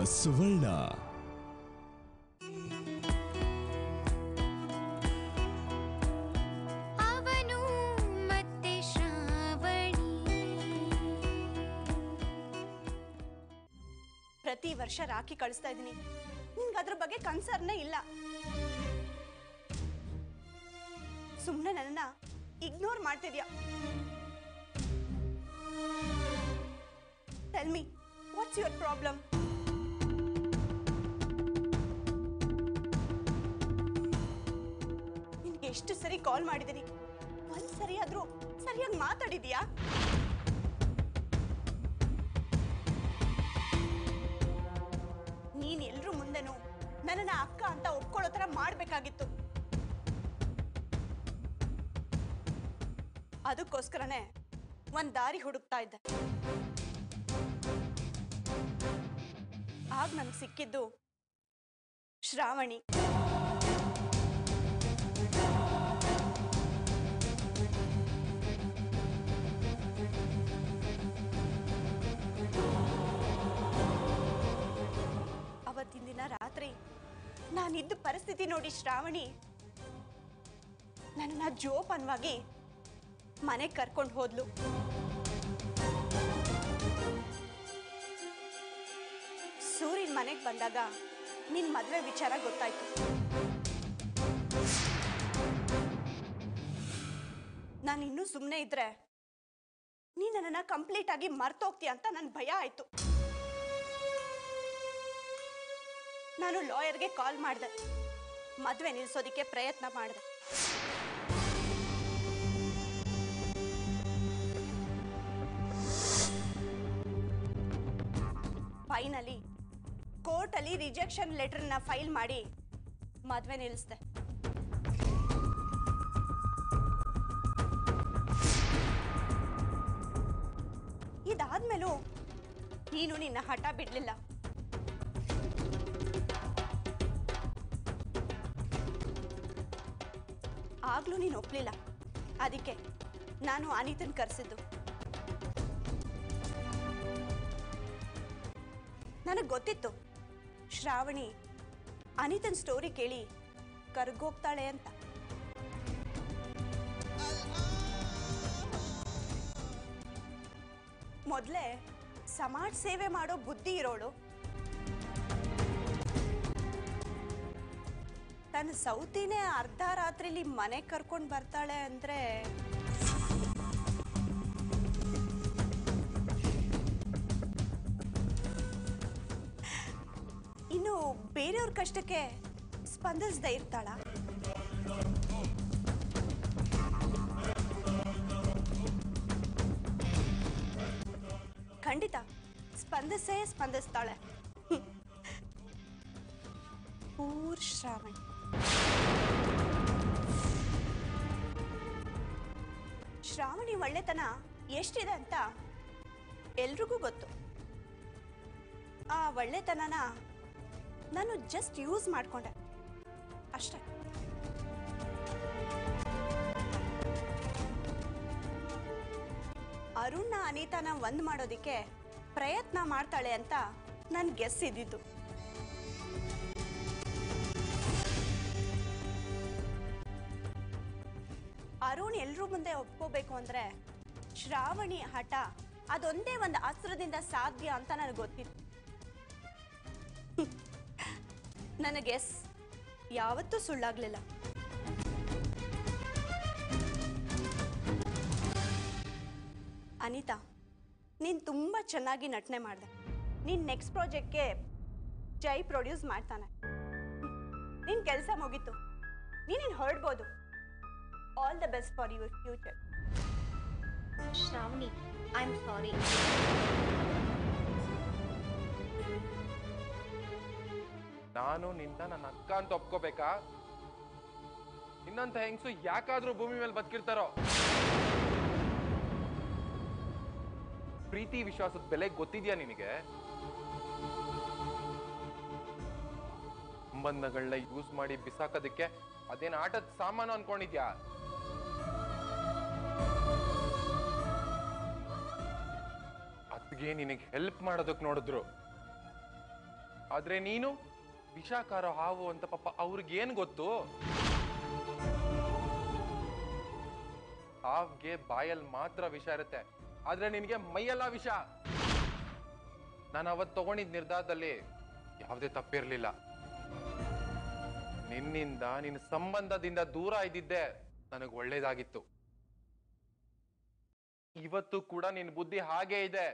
ಸುವರ್ಣ ಅವನು ಮತ್ತೆ ಶ್ರಾವಣಿ ಪ್ರತಿ ವರ್ಷ ರಾಖಿ ಕಳಿಸ್ತಾ ಇದ್ದೀನಿ ನಿನ್ಗೆ ಅದ್ರ ಬಗ್ಗೆ ಕನ್ಸರ್ನೇ ಇಲ್ಲ ಸುಮ್ಮನೆ ನನ್ನ ಇಗ್ನೋರ್ ಮಾಡ್ತಿದ್ಯಾ tell me what's your problem ನಿನ್ಗೆ ಎಷ್ಟು ಸರಿ ಕಾಲ್ ಮಾಡಿದ್ದೀನಿ ಒಂದ್ ಸರಿ ಆದ್ರೂ ಸರಿಯಾಗಿ ಮಾತಾಡಿದ್ಯಾ ನೀನ್ ಎಲ್ರ ಮುಂದೆನೂ ನನ್ನನ್ನ ಅಕ್ಕ ಅಂತ ಒಪ್ಕೊಳ್ಳೋ ತರ ಮಾಡ್ಬೇಕಾಗಿತ್ತು ಅದಕ್ಕೋಸ್ಕರನೇ ಒಂದ್ ದಾರಿ ಹುಡುಕ್ತಾ ಇದ್ದೆ ಆಗ ನನ್ಗೆ ಸಿಕ್ಕಿದ್ದು ಶ್ರಾವಣಿ ಅವತ್ತಿನ ದಿನ ರಾತ್ರಿ ನಾನಿದ್ದ ಪರಿಸ್ಥಿತಿ ನೋಡಿ ಶ್ರಾವಣಿ ನನ್ನನ್ನ ಜೋಪಾನವಾಗಿ ಮನೆಗೆ ಕರ್ಕೊಂಡು ಹೋದ್ಲು ಸೂರ್ಯನ್ ಮನೆಗೆ ಬಂದಾಗ ನಿನ್ ಮದ್ವೆ ವಿಚಾರ ಗೊತ್ತಾಯ್ತು ನಾನು ಇನ್ನೂ ಸುಮ್ಮನೆ ಇದ್ರೆ ನೀ ನನ್ನನ್ನ ಕಂಪ್ಲೀಟ್ ಆಗಿ ಮರ್ತೋಗ್ತೀಯ ಅಂತ ನನ್ ಭಯ ಆಯ್ತು ನಾನು ಲಾಯರ್ಗೆ ಕಾಲ್ ಮಾಡಿದೆ ಮದುವೆ ನಿಲ್ಸೋದಿಕ್ಕೆ ಪ್ರಯತ್ನ ಮಾಡಿದೆ ಫೈನಲಿ ಕೋರ್ಟಲ್ಲಿ ರಿಜೆಕ್ಷನ್ ಲೆಟರ್ನ ಫೈಲ್ ಮಾಡಿ ಮದುವೆ ನಿಲ್ಲಿಸ್ದೆ ಇದಾದ್ಮೇಲೂ ನೀನು ನಿನ್ನ ಹಠ ಬಿಡ್ಲಿಲ್ಲ ಆಗ್ಲೂ ನೀನು ಒಪ್ಲಿಲ್ಲ ಅದಕ್ಕೆ ನಾನು ಅನಿತನ್ ಕರೆಸಿದ್ದು ನನಗೆ ಗೊತ್ತಿತ್ತು ಶ್ರಾವಣಿ ಅನಿತನ್ ಸ್ಟೋರಿ ಕೇಳಿ ಕರ್ಗೋಗ್ತಾಳೆ ಅಂತ ಮೊದಲೇ ಸಮಾಜ ಸೇವೆ ಮಾಡೋ ಬುದ್ಧಿ ಇರೋಳು ತನ್ನ ಸೌತಿನೇ ಅರ್ಧ ರಾತ್ರಿಲಿ ಮನೆ ಕರ್ಕೊಂಡು ಬರ್ತಾಳೆ ಅಂದ್ರೆ ಇನ್ನು ಬೇರೆಯವ್ರ ಕಷ್ಟಕ್ಕೆ ಸ್ಪಂದಿಸದೇ ಇರ್ತಾಳ ಖಂಡಿತ ಸ್ಪಂದಿಸೇ ಸ್ಪಂದಿಸ್ತಾಳೆ ಪೂರ್ ಶ್ರಾವಣಿ ಶ್ರಾವಣಿ ಒಳ್ಳೆತನ ಎಷ್ಟಿದೆ ಅಂತ ಎಲ್ರಿಗೂ ಗೊತ್ತು ಆ ಒಳ್ಳೆತನನ ನಾನು ಜಸ್ಟ್ ಯೂಸ್ ಮಾಡ್ಕೊಂಡೆ ಅಷ್ಟೇ ಅರುಣ್ನ ಅನಿತಾನ ಒಂದ್ ಮಾಡೋದಿಕ್ಕೆ ಪ್ರಯತ್ನ ಮಾಡ್ತಾಳೆ ಅಂತ ನನ್ ಗೆಸ್ ಇದ್ದಿದ್ದು ಅರುಣ್ ಎಲ್ರೂ ಮುಂದೆ ಒಪ್ಕೋಬೇಕು ಅಂದ್ರೆ ಶ್ರಾವಣಿ ಹಠ ಅದೊಂದೇ ಒಂದು ಅಸ್ತ್ರದಿಂದ ಸಾಧ್ಯ ಅಂತ ನನಗೆ ಗೊತ್ತಿತ್ತು ನನ್ನ ಗೆಸ್ ಯಾವತ್ತೂ ಸುಳ್ಳಾಗ್ಲಿಲ್ಲ ಅನಿತಾ ನೀನು ತುಂಬ ಚೆನ್ನಾಗಿ ನಟನೆ ಮಾಡಿದೆ ನೀನು ನೆಕ್ಸ್ಟ್ ಪ್ರಾಜೆಕ್ಟ್ಗೆ ಜೈ ಪ್ರೊಡ್ಯೂಸ್ ಮಾಡ್ತಾನೆ ನಿನ್ನ ಕೆಲಸ ಮುಗೀತು ನೀನು ಹೊರಡ್ಬೋದು all the best for your future Shravani I am sorry ನಾನು ನಿನ್ನ ನನ್ನ ಅಕ್ಕ ಅಂತ ಒಪ್ಕೋಬೇಕಾ ಇನ್ನಂತ ಹೆಂಗಸು ಯಾಕಾದ್ರೂ ಭೂಮಿ ಮೇಲೆ ಬದುಕಿರ್ತಾರೋ ಪ್ರೀತಿ ವಿಶ್ವಾಸದ ಬೆಲೆ ಗೊತ್ತಿದ್ಯಾ ನಿನಗೆ ಸಂಬಂಧಗಳನ್ನ ಯೂಸ್ ಮಾಡಿ ಬಿಸಾಕೋದಕ್ಕೆ ಅದೇನ್ ಆಟದ ಸಾಮಾನು ಅನ್ಕೊಂಡಿದ್ಯಾ ಅದ್ಗೆ ನಿನಗೆ ಹೆಲ್ಪ್ ಮಾಡೋದಕ್ ನೋಡಿದ್ರು ಆದ್ರೆ ನೀನು ವಿಷಾಕಾರ ಹಾವು ಅಂತ ಪಾಪ ಅವ್ರಿಗೇನ್ ಗೊತ್ತು ಹಾವ್ಗೆ ಬಾಯಲ್ಲಿ ಮಾತ್ರ ವಿಷ ಇರುತ್ತೆ ಆದ್ರೆ ನಿನಗೆ ಮೈಯೆಲ್ಲ ವಿಷ ನಾನು ಅವತ್ತು ತಗೊಂಡಿದ್ದ ನಿರ್ಧಾರದಲ್ಲಿ ಯಾವುದೇ ತಪ್ಪಿರ್ಲಿಲ್ಲ ನಿನ್ನಿಂದ ನಿನ್ನ ಸಂಬಂಧದಿಂದ ದೂರ ಇದ್ದಿದ್ದೆ ನನಗೆ ಒಳ್ಳೇದಾಗಿತ್ತು ಇವತ್ತು ಕೂಡ ನಿನ್ನ ಬುದ್ಧಿ ಹಾಗೇ ಇದೆ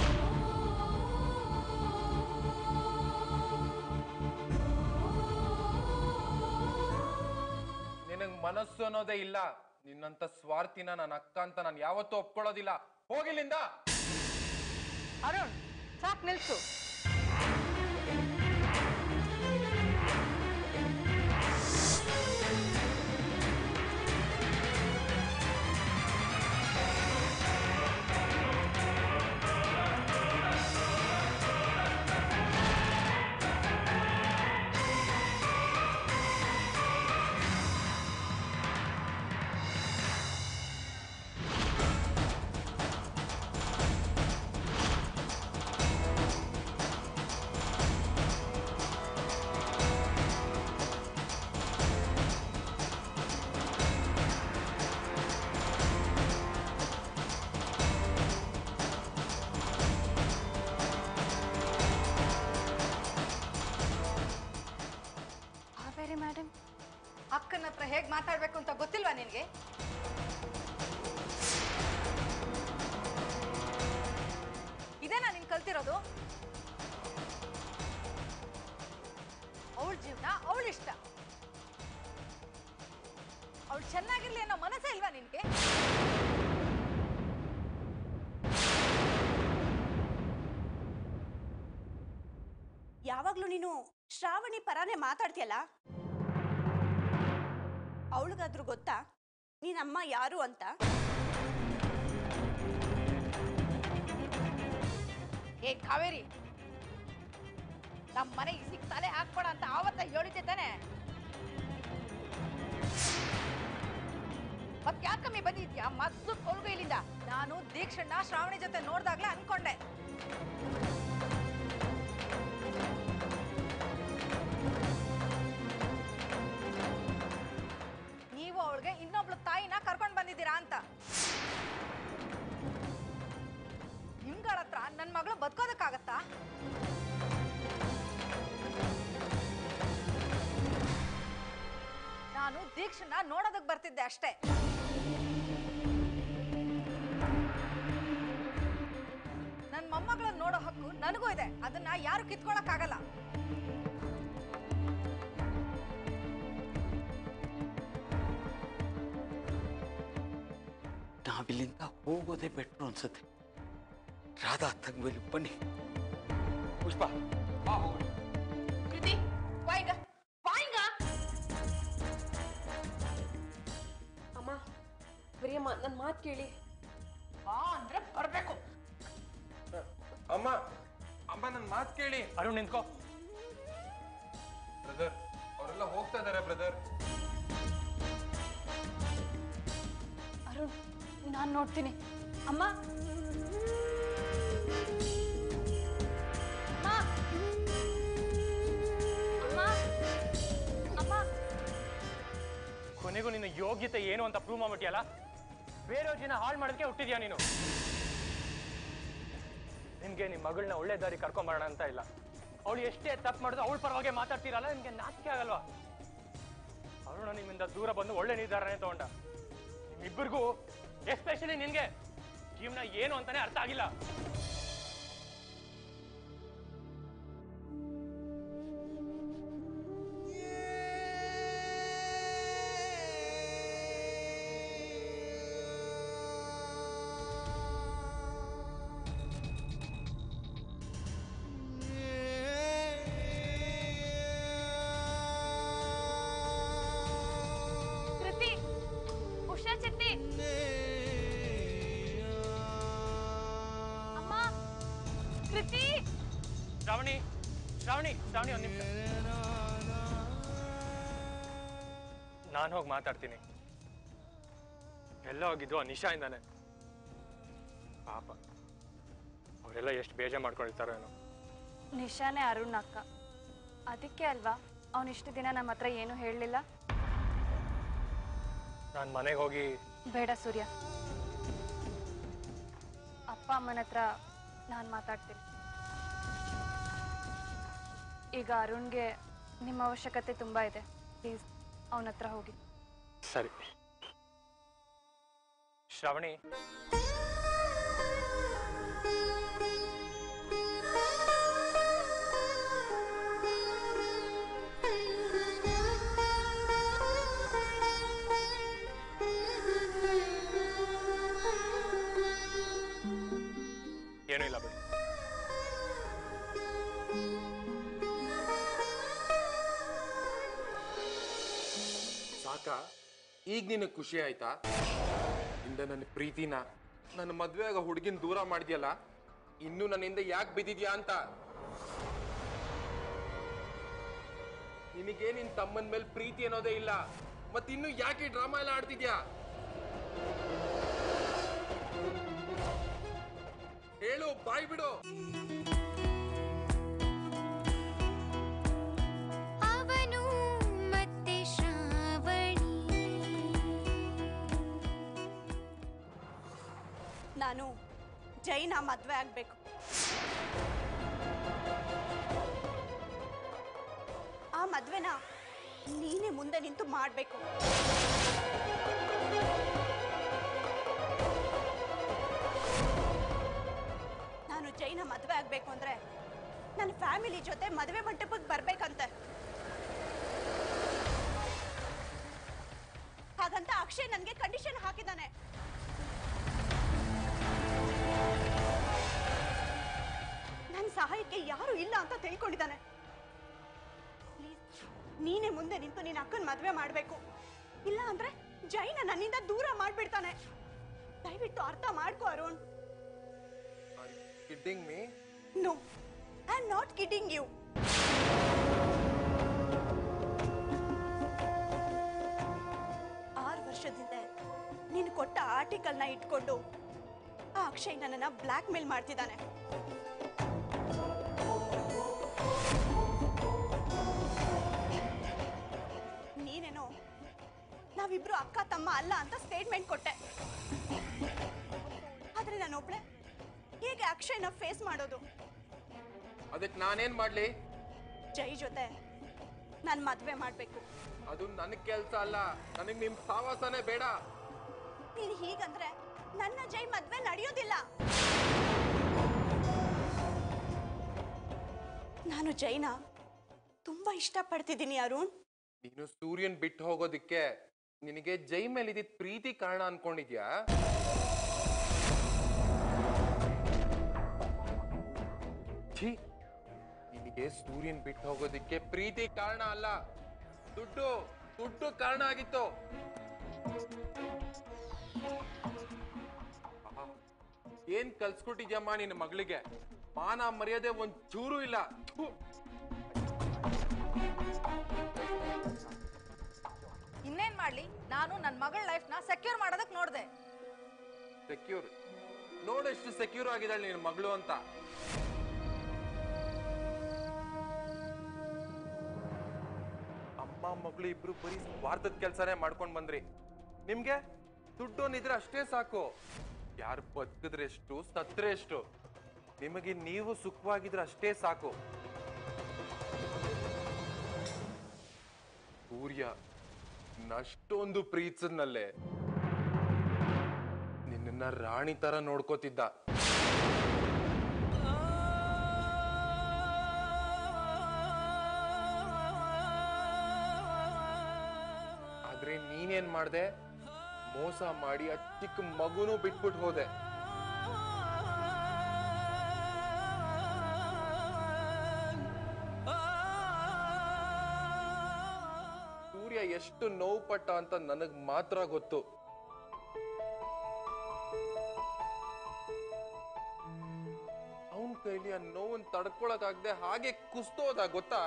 ನಿನಗ್ ಮನಸ್ಸು ಅನ್ನೋದೇ ಇಲ್ಲ ನಿನ್ನಂತ ಸ್ವಾರ್ಥಿನ ನನ್ನ ಅಕ್ಕ ಅಂತ ನಾನು ಯಾವತ್ತೂ ಒಪ್ಕೊಳ್ಳೋದಿಲ್ಲ ಹೋಗಿಲ್ಲಿಂದ ಅರುಣ್ ಸಾಕ್ ನಿಲ್ಸು ಕಾವೇರಿ ಮೇಡಮ್ ಅಕ್ಕನ ಹತ್ರ ಹೇಗ್ ಮಾತಾಡ್ಬೇಕು ಅಂತ ಗೊತ್ತಿಲ್ವಾ ನಿನ್ಗೆ ಇದೇನಾ ನೀನ್ ಕಲ್ತಿರೋದು ಅವಳ ಜೀವನ ಅವಳ ಇಷ್ಟ ಅವಳು ಚೆನ್ನಾಗಿರ್ಲಿ ಅನ್ನೋ ಮನಸ್ಸೇ ಇಲ್ವಾ ನಿನ್ಗೆ ಯಾವಾಗ್ಲೂ ನೀನು ಶ್ರಾವಣಿ ಪರಾನೇ ಮಾತಾಡ್ತೀಯಲ್ಲ ಅವಳಿಗಾದ್ರೂ ಗೊತ್ತಾ ನೀನಮ್ಮ ಯಾರು ಅಂತ ಏ ಕಾವೇರಿ ನಮ್ಮ ಮನೆ ಇಸಿಕ್ ತಲೆ ಹಾಕ್ಬೇಡ ಅಂತ ಆವತ್ತ ಹೇಳಿದ್ದೆ ತಾನೆ ಮತ್ ಯಾಕಮ್ಮಿ ಬಂದಿದ್ಯಾ ಮದ್ದು ಕೊಲ್ಗು ಇಲ್ಲಿಂದ ನಾನು ದೀಕ್ಷಣ್ಣ ಶ್ರಾವಣಿ ಜೊತೆ ನೋಡ್ದಾಗ್ಲೇ ಅನ್ಕೊಂಡೆ ನೀವು ಅವಳಿಗೆ ಇನ್ನೊಬ್ಳು ತಾಯಿನ ಕರ್ಕೊಂಡ್ ಬಂದಿದ್ದೀರಾ ಅಂತ ನಿಮ್ಗಳ ಹತ್ರ ನನ್ನ ಮಗಳು ಬದುಕೋದಕ್ಕಾಗತ್ತಾ ನಾನು ದೀಕ್ಷನ್ನ ನೋಡೋದಕ್ ಬರ್ತಿದ್ದೆ ಅಷ್ಟೇ ನನ್ನ ಮೊಮ್ಮಗಳನ್ನ ನೋಡೋ ಹಕ್ಕು ನನಗೂ ಇದೆ ಅದನ್ನ ಯಾರು ಕಿತ್ಕೊಳಕ್ಕಾಗಲ್ಲ ನಾವಿಲ್ಲಿಂದ ಹೋಗೋದೇ ಬೆಟ್ರು ಅನ್ಸುತ್ತೆ ರಾಧಾ ತಂಗ್ಬೇಲಿ ಬನ್ನಿ ಪುಷ್ಪ ಬಾ ಹೋಗೋಣ ಕೃತಿ ಬಾಯ್ಗ ಬಾಯ್ಗ ಅಮ್ಮ ಪ್ರಿಯಮ್ಮ ನನ್ನ ಮಾತು ಕೇಳಿ ಬಾ ಅಂದ್ರೆ ಬರ್ಬೇಕು ಅಮ್ಮ ಅಮ್ಮ ನನ್ನ ಮಾತು ಕೇಳಿ ಅರುಣ್ ನಿಂತ್ಕೋ ಬ್ರದರ್ ಅವರೆಲ್ಲ ಹೋಗ್ತಾ ಇದಾರೆ ಬ್ರದರ್ ಅರುಣ್ ನಾನು ನೋಡ್ತೀನಿ ಅಮ್ಮ ಅಮ್ಮ ಅಮ್ಮ ಅಮ್ಮ ಕೊನೆಗೂ ನಿನ್ನ ಯೋಗ್ಯತೆ ಏನು ಅಂತ ಪ್ರೂವ್ ಮಾಡ್ಬಿಟ್ಟಿಯಲ್ಲ ಬೇರೆಯವ್ರ ಜನ ಹಾಳು ಮಾಡೋದಕ್ಕೆ ಹುಟ್ಟಿದ್ಯಾ ನೀನು ನಿಮ್ಗೆ ನಿಮ್ಮ ಮಗಳನ್ನ ಒಳ್ಳೆ ದಾರಿ ಕರ್ಕೊಂಬರೋಣ ಅಂತ ಇಲ್ಲ ಅವಳು ಎಷ್ಟೇ ತಪ್ಪು ಮಾಡಿದ್ರು ಅವಳ ಪರವಾಗಿ ಮಾತಾಡ್ತೀರಲ್ಲ ನಿಮ್ಗೆ ನಾಚಿಕೆ ಆಗಲ್ವಾ ಅರುಣ ನಿಮ್ಮಿಂದ ದೂರ ಬಂದು ಒಳ್ಳೆ ನಿರ್ಧಾರನೇ ತಗೊಂಡ ನಿಮ್ಮಿಬ್ಬರಿಗೂ ಎಸ್ಪೆಷಲಿ ನಿನ್ಗೆ ಜೀವನ ಏನು ಅಂತಾನೆ ಅರ್ಥ ಆಗಿಲ್ಲ ಕೃತಿ ಉಷಾ ಚಿತ್ತಿ ಅಮ್ಮ ಕೃತಿ ಶ್ರಾವಣಿ ಶ್ರಾವಣಿ ಶ್ರಾವಣಿ ಒಂದು ನಿಮಿಷ ನಾನು ಹೋಗಿ ಮಾತಾಡ್ತೀನಿ ಎಲ್ಲ ಹೋಗಿದ್ದು ಆ ನಿಶಾಯಿಂದಾನೆ ಪಾಪ ಅವರೆಲ್ಲ ಎಷ್ಟು ಬೇಜಾರು ಮಾಡ್ಕೊಂಡಿರ್ತಾರೋ ಏನೋ ನಿಶಾನೆ ಅರುಣ್ ಅಕ್ಕ ಅದಕ್ಕೆ ಅಲ್ವಾ ಅವನು ಇಷ್ಟು ದಿನ ನಮ್ಮ ಹತ್ರ ಏನೂ ಹೇಳಲಿಲ್ಲ ನಾನು ಮನೆಗೆ ಹೋಗಿ ಬೇಡ ಸೂರ್ಯ ಅಪ್ಪ ಅಮ್ಮನ ಹತ್ರ ನಾನು ಮಾತಾಡ್ತೀನಿ ಈಗ ಅರುಣ್ಗೆ ನಿಮ್ಮ ಅವಶ್ಯಕತೆ ತುಂಬ ಇದೆ ಪ್ಲೀಸ್ ಅವನ ಹತ್ರ ಹೋಗಿ ಸರಿ ಶ್ರಾವಣಿ ಏನೂ ಇಲ್ಲ ಬಿಡಿ ಸಾಕ ಈಗ ನಿನಗೆ ಖುಷಿ ಆಯ್ತಾ ಇಂದ ನನ್ನ ಪ್ರೀತಿನ ನನ್ನ ಮದ್ವೆ ಆಗ ಹುಡುಗಿನ ದೂರ ಮಾಡಿದ್ಯಲ್ಲ ಇನ್ನು ನನ್ನಿಂದ ಯಾಕೆ ಬಿದ್ದಿದ್ಯಾ ಅಂತ ನಿನಗೆ ನಿನ್ ತಮ್ಮನ ಮೇಲೆ ಪ್ರೀತಿ ಅನ್ನೋದೇ ಇಲ್ಲ ಮತ್ತಿನ್ನು ಯಾಕೆ ಡ್ರಾಮಾ ಎಲ್ಲ ಆಡ್ತಿದ್ಯಾ ಹೇಳು ಬಾಯ್ ಬಿಡು ಅವನು ಮತ್ತೆ ಶ್ರಾವಣಿ ನಾನು ಜೈನ ಮದುವೆ ಆಗಬೇಕು ಆ ಮದ್ವೆನ ನೀನೇ ಮುಂದೆ ನಿಂತು ಮಾಡಬೇಕು ನಾನು ಜೈನ ಮದುವೆ ಆಗಬೇಕು ಅಂದ್ರೆ ನನ್ನ ಫ್ಯಾಮಿಲಿ ಜೊತೆ ಮದುವೆ ಮಂಟಪಕ್ಕೆ ಬರ್ಬೇಕಂತೆ ಹಾಗಂತ ಅಕ್ಷಯ್ ನನಗೆ ಕಂಡೀಷನ್ ಹಾಕಿದ್ದಾನೆ ನನ್ನ ಸಹಾಯಕ್ಕೆ ಯಾರು ಇಲ್ಲ ಅಂತ ತಿಳ್ಕೊಂಡಿದ್ದಾನೆ ಪ್ಲೀಸ್ ನೀನೇ ಮುಂದೆ ನಿಂತು ನಿನ್ನ ಅಕ್ಕನ ಮದುವೆ ಮಾಡಬೇಕು ಇಲ್ಲ ಅಂದ್ರೆ ಜೈನ ನನ್ನಿಂದ ದೂರ ಮಾಡ್ಬಿಡ್ತಾನೆ ದಯವಿಟ್ಟು ಅರ್ಥ ಮಾಡ್ಕೋ Arun kidding me no I am not kidding you ಆರು ವರ್ಷದಿಂದ ನೀನು ಕೊಟ್ಟ ಆರ್ಟಿಕಲ್ನ ಇಟ್ಕೊಂಡು ಆ ಅಕ್ಷಯ್ ನನ್ನನ್ನ ಬ್ಲ್ಯಾಕ್ ಮೇಲ್ ಮಾಡ್ತಿದ್ದಾನೆ ನೀನೇನೋ ನಾವಿಬ್ರು ಅಕ್ಕ ತಮ್ಮ ಅಲ್ಲ ಅಂತ ಸ್ಟೇಟ್ಮೆಂಟ್ ಕೊಟ್ಟೆ ಆದ್ರೆ ನಾನೊಬ್ಳೆ ಹೇಗೆ ಅಕ್ಷಯ್ನ ಫೇಸ್ ಮಾಡೋದು ಅದಕ್ಕೆ ನಾನೇನ್ ಮಾಡ್ಲಿ ಜೈ ಜೊತೆ ನಾನು ಮದ್ವೆ ಮಾಡ್ಬೇಕು ಅದು ನನ್ನ ಕೆಲ್ಸ ಅಲ್ಲ ನನಗ್ ನಿಮ್ ಸಾವಾಸನೆ ಬೇಡ ನೀನು ಹೀಗಂದ್ರೆ ನನ್ನ ಜೈ ಮದ್ವೆ ನಡೆಯೋದಿಲ್ಲ ನಾನು ಜೈನ ತುಂಬಾ ಇಷ್ಟಪಡ್ತಿದ್ದೀನಿ ಅರುಣ್ ನೀನು ಸೂರ್ಯನ್ ಬಿಟ್ಟು ಹೋಗೋದಿಕ್ಕೆ ನಿನಗೆ ಜೈ ಮೇಲೆ ಇದ್ದಿದ್ ಪ್ರೀತಿ ಕಾರಣ ಅನ್ಕೊಂಡಿದ್ಯಾ ಛೀ ನಿನಗೆ ಸೂರ್ಯನ್ ಬಿಟ್ಟು ಹೋಗೋದಿಕ್ಕೆ ಪ್ರೀತಿ ಕಾರಣ ಅಲ್ಲ ದುಡ್ಡು ದುಡ್ಡು ಕಾರಣ ಆಗಿತ್ತು ಆಹಾ, ಏನ್ ಕಲ್ಸ್ಕೊಟ್ಟಿದ್ಯಮ್ಮ ನಿನ್ನ ಮಗಳಿಗೆ ಮಾನ ಮರ್ಯಾದೆ ಒಂದ್ ಚೂರು ಇಲ್ಲ ಥು. ಇನ್ನೇನ್ ಮಾಡ್ಲಿ ನಾನು ನನ್ನ ಮಗಳ ಲೈಫ್ನ ಸೆಕ್ಯೂರ್ ಮಾಡೋದಕ್ ನೋಡ್ದೆ ಸೆಕ್ಯೂರ್ ನೋಡೆಷ್ಟು ಸೆಕ್ಯೂರ್ ಆಗಿದ್ದಾಳೆ ನಿನ್ನ ಮಗಳು ಅಂತ ಅಮ್ಮ ಮಗಳು ಇಬ್ರು ಬರೀ ಸ್ವಾರ್ಥದ ಕೆಲಸನೇ ಮಾಡ್ಕೊಂಡ್ ಬಂದ್ರಿ ನಿಮ್ಗೆ ದುಡ್ಡು ಒಂದಿದ್ರೆ ಅಷ್ಟೇ ಸಾಕು ಯಾರು ಬದುಕಿದ್ರೆ ಎಷ್ಟು ಸತ್ರೆ ಎಷ್ಟು ನಿಮಗೆ ನೀವು ಸುಖವಾಗಿದ್ರೆ ಅಷ್ಟೇ ಸಾಕು ಸೂರ್ಯ ನಷ್ಟೊಂದು ಪ್ರೀತಿಸಿದ್ನಲ್ಲೇ ನಿನ್ನ ರಾಣಿ ತರ ನೋಡ್ಕೋತಿದ್ದ ಆದ್ರೆ ನೀನೇನ್ ಮಾಡ್ದೆ ಮೋಸ ಮಾಡಿ ಆ ಚಿಕ್ಕ ಮಗುನು ಬಿಟ್ಬಿಟ್ಟು ಹೋದೆ ಸೂರ್ಯ ಎಷ್ಟು ನೋವು ಪಟ್ಟ ಅಂತ ನನಗ್ ಮಾತ್ರ ಗೊತ್ತು ಅವನ್ ಕೈಲಿ ಆ ನೋವನ್ ತಡ್ಕೊಳಕಾಗ್ದೆ ಹಾಗೆ ಕುಸ್ತೋದ ಗೊತ್ತಾ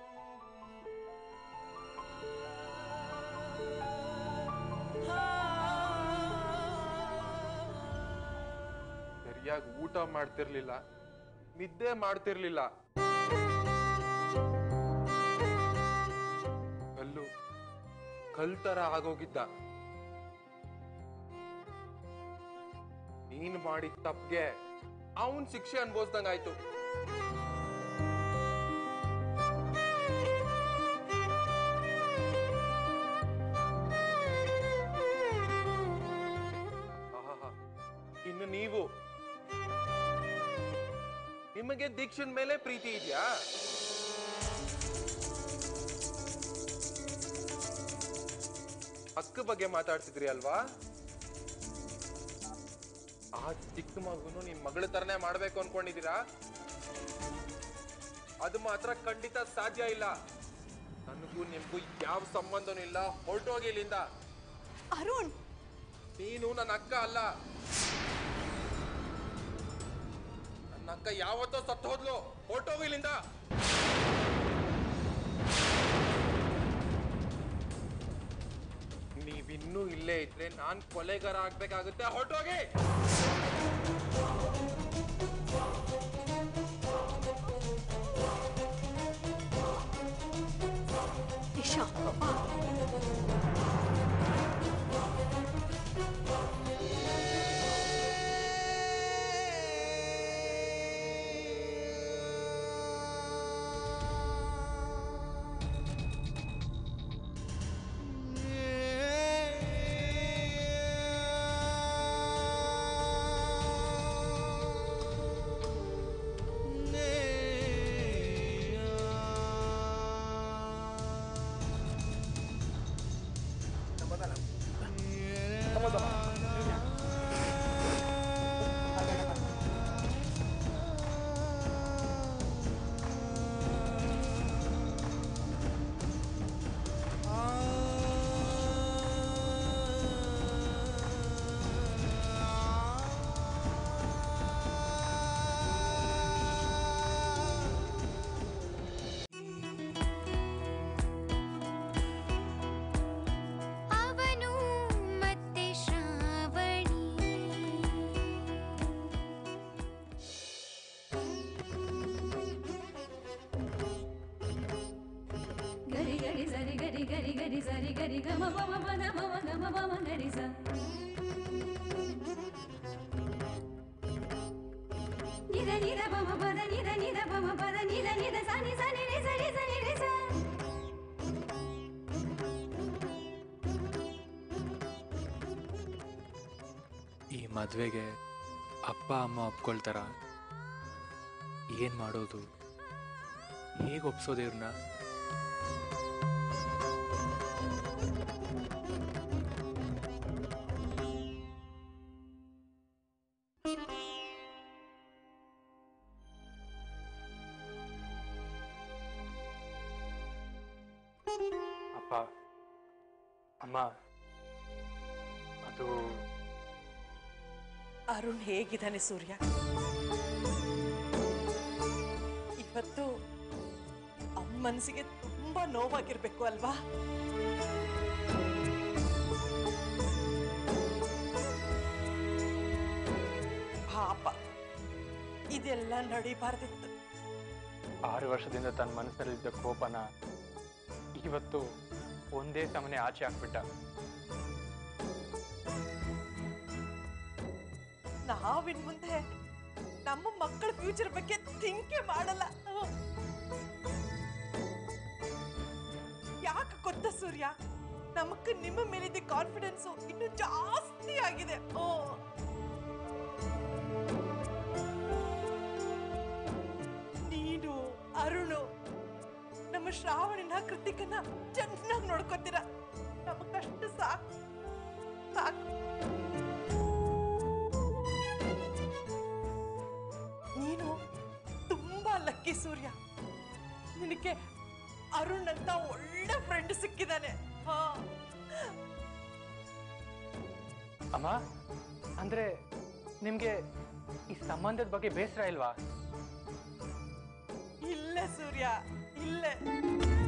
ಸರಿಯಾಗಿ ಊಟ ಮಾಡ್ತಿರ್ಲಿಲ್ಲ ನಿದ್ದೆ ಮಾಡ್ತಿರ್ಲಿಲ್ಲ ಕಲ್ ತರ ಆಗೋಗಿದ್ದ ನೀನ್ ಮಾಡಿದ ತಪ್ಗೆ ಅವನ್ ಶಿಕ್ಷೆ ಅನ್ಭವಿಸ್ದಂಗಾಯ್ತು ಆಹಾಹಾ. ಇನ್ನು ನೀವು ನಿಮಗೆ ದೀಕ್ಷನ್ ಮೇಲೆ ಪ್ರೀತಿ ಇದೆಯಾ ಅಕ್ಕ ಬಗ್ಗೆ ಮಾತಾಡ್ತಿದ್ರಿ ಅಲ್ವಾ ಆ ಚಿಕ್ಕ ಮಗುನು ನಿಮ್ ಮಗಳ ತರನೇ ಮಾಡ್ಬೇಕು ಅನ್ಕೊಂಡಿದೀರಾ ಅದು ಮಾತ್ರ ಖಂಡಿತ ಸಾಧ್ಯ ಇಲ್ಲ ನನಗೂ ನಿಮ್ಗೂ ಯಾವ ಸಂಬಂಧನೂ ಇಲ್ಲ ಹೊರಟೋಗಿ ಇಲ್ಲಿಂದ ಅರುಣ್ ನೀನು ನನ್ನ ಅಕ್ಕ ಅಲ್ಲ ನನ್ನ ಅಕ್ಕ ಯಾವತ್ತೋ ಸತ್ತು ಹೋದ್ಲು ಹೊರಟೋಗು ಇಲ್ಲಿಂದ ನೀವಿನ್ನೂ ಇಲ್ಲೇ ಇದ್ರೆ ನಾನ್ ಕೊಲೆಗಾರ ಆಗ್ಬೇಕಾಗುತ್ತೆ ಹೊರಟೋಗಿ ಇಶಾ ಅವನು ಮತ್ತೆ ಶ್ರಾವಣಿ ಗರಿ ಗರಿ ಸರಿ ಗರಿ ಗರಿ ಗರಿ ಸರಿ ಗರಿ ಗಮ ಪಮ ಪದ ಮಮ ಗಮ ಪಮ ಗರಿ ಸ ನಿದ ನಿದ ಪಮ ಪದ ನಿದ ನಿದ ಪಮ ಪದ ನಿದ ನಿದ ಸನಿ ಸನಿ ರಿ ಸರಿ ಸನಿ ರಿ ಸ ಈ ಮದುವೆಗೆ ಅಪ್ಪ ಅಮ್ಮ ಒಪ್ಕೊಳ್ತಾರ ಏನು ಮಾಡೋದು ಹೇಗೆ ಒಪ್ಸೋದು ಇವ್ರನ್ನ ಅಪ್ಪ ಅಮ್ಮ ಅದು ಅರುಣ್ ಹೇಗಿದ್ದಾನೆ ಸೂರ್ಯ ಇವತ್ತು ಅವನ ಮನಸ್ಸಿಗೆ ತುಂಬಾ ನೋವಾಗಿರ್ಬೇಕು ಅಲ್ವಾ ಪಾಪ ಇದೆಲ್ಲ ನಡಿಬಾರ್ದಿತ್ತು ಆರು ವರ್ಷದಿಂದ ತನ್ನ ಮನಸ್ಸಲ್ಲಿದ್ದ ಕೋಪನ ಇವತ್ತು ಒಂದೇ ಸಮನೆ ಆಚೆ ಹಾಕ್ಬಿಟ್ಟ ನಾವಿನ್ ಮುಂದೆ ನಮ್ಮ ಮಕ್ಕಳ ಫ್ಯೂಚರ್ ಬಗ್ಗೆ ಥಿಂಕೆ ಮಾಡಲ್ಲ ಯಾಕೆ ಗೊತ್ತಾ ಸೂರ್ಯ ನಮಕ್ ನಿಮ್ಮ ಮೇಲಿದ್ದ ಕಾನ್ಫಿಡೆನ್ಸ್ ಇನ್ನು ಜಾಸ್ತಿ ಆಗಿದೆ ಓ ನೀನು ಅರುಣು ನಮ್ಮ ಶ್ರಾವಣಿನ ಕೃತಿಕನ ಚೆನ್ನಾಗಿ ನೋಡ್ಕೋತೀರ ನಮಗಷ್ಟು ಸಾಕು ಸಾಕು ನೀನು ತುಂಬಾ ಲಕ್ಕಿ ಸೂರ್ಯ ನಿನಗೆ ಅರುಣ್ ಅಂತ ಒಳ್ಳೆ ಫ್ರೆಂಡ್ ಸಿಕ್ಕಿದಾನೆ ಹಾ ಅಮ್ಮ ಅಂದ್ರೆ ನಿಮ್ಗೆ ಈ ಸಂಬಂಧದ ಬಗ್ಗೆ ಬೇಸರ ಇಲ್ವಾ ಇಲ್ಲ ಸೂರ್ಯ ಇಲ್ಲ